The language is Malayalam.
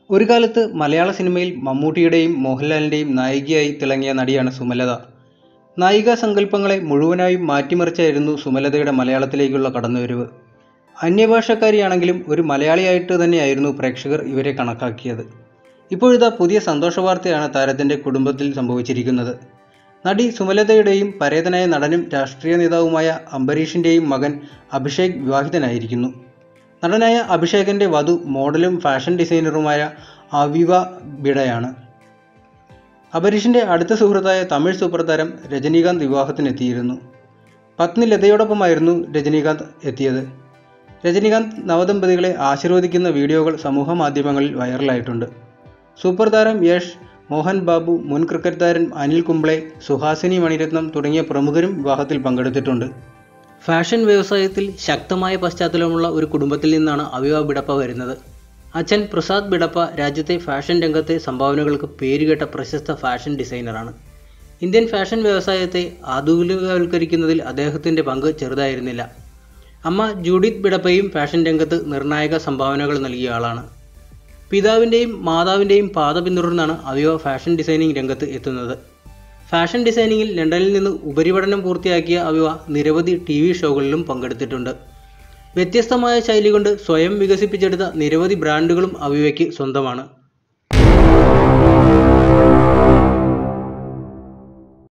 ഒരു കാലത്ത് മലയാള സിനിമയിൽ മമ്മൂട്ടിയുടെയും മോഹൻലാലിൻ്റെയും നായികയായി തിളങ്ങിയ നടിയാണ് സുമലത നായികാ സങ്കല്പങ്ങളെ മുഴുവനായും മാറ്റിമറിച്ചായിരുന്നു സുമലതയുടെ മലയാളത്തിലേക്കുള്ള കടന്നുവരവ് അന്യഭാഷക്കാരിയാണെങ്കിലും ഒരു മലയാളിയായിട്ട് തന്നെയായിരുന്നു പ്രേക്ഷകർ ഇവരെ കണക്കാക്കിയത് ഇപ്പോഴിതാ പുതിയ സന്തോഷ വാർത്തയാണ് താരത്തിൻ്റെ കുടുംബത്തിൽ സംഭവിച്ചിരിക്കുന്നത് നടി സുമലതയുടെയും പരേതനായ നടനും രാഷ്ട്രീയ നേതാവുമായ അംബരീഷിൻ്റെയും മകൻ അഭിഷേക് വിവാഹിതനായിരിക്കുന്നു നടനായ അഭിഷേകിൻ്റെ വധു മോഡലും ഫാഷൻ ഡിസൈനറുമായ അവിവ ബിഡയാണ് അബരീഷിൻ്റെ അടുത്ത സുഹൃത്തായ തമിഴ് സൂപ്പർ താരം രജനീകാന്ത് വിവാഹത്തിനെത്തിയിരുന്നു പത്നി ലതയോടൊപ്പമായിരുന്നു രജനീകാന്ത് എത്തിയത് രജനീകാന്ത് നവദമ്പതികളെ ആശീർവദിക്കുന്ന വീഡിയോകൾ സമൂഹ മാധ്യമങ്ങളിൽ വൈറലായിട്ടുണ്ട് സൂപ്പർ താരം യഷ് മോഹൻ ബാബു മുൻ ക്രിക്കറ്റ് താരൻ അനിൽ കുംബ്ലെ സുഹാസിനി മണിരത്നം തുടങ്ങിയ പ്രമുഖരും വിവാഹത്തിൽ പങ്കെടുത്തിട്ടുണ്ട് ഫാഷൻ വ്യവസായത്തിൽ ശക്തമായ പശ്ചാത്തലമുള്ള ഒരു കുടുംബത്തിൽ നിന്നാണ് അവിവ ബിഡപ്പ വരുന്നത് അച്ഛൻ പ്രസാദ് ബിഡപ്പ രാജ്യത്തെ ഫാഷൻ രംഗത്തെ സംഭാവനകൾക്ക് പേരുകേട്ട പ്രശസ്ത ഫാഷൻ ഡിസൈനറാണ് ഇന്ത്യൻ ഫാഷൻ വ്യവസായത്തെ ആധുനികവൽക്കരിക്കുന്നതിൽ അദ്ദേഹത്തിൻ്റെ പങ്ക് ചെറുതായിരുന്നില്ല അമ്മ ജൂഡിത്ത് ബിഡപ്പയും ഫാഷൻ രംഗത്ത് നിർണായക സംഭാവനകൾ നൽകിയ ആളാണ് പിതാവിൻ്റെയും മാതാവിൻ്റെയും പാത പിന്തുടർന്നാണ് അവിവ ഫാഷൻ ഡിസൈനിങ് രംഗത്ത് എത്തുന്നത് ഫാഷൻ ഡിസൈനിങ്ങിൽ ലണ്ടനിൽ നിന്ന് ഉപരിപഠനം പൂർത്തിയാക്കിയ അവിവ നിരവധി ടി വി ഷോകളിലും പങ്കെടുത്തിട്ടുണ്ട് വ്യത്യസ്തമായ ശൈലി കൊണ്ട് സ്വയം വികസിപ്പിച്ചെടുത്ത നിരവധി ബ്രാൻഡുകളും അവിവയ്ക്ക് സ്വന്തമാണ്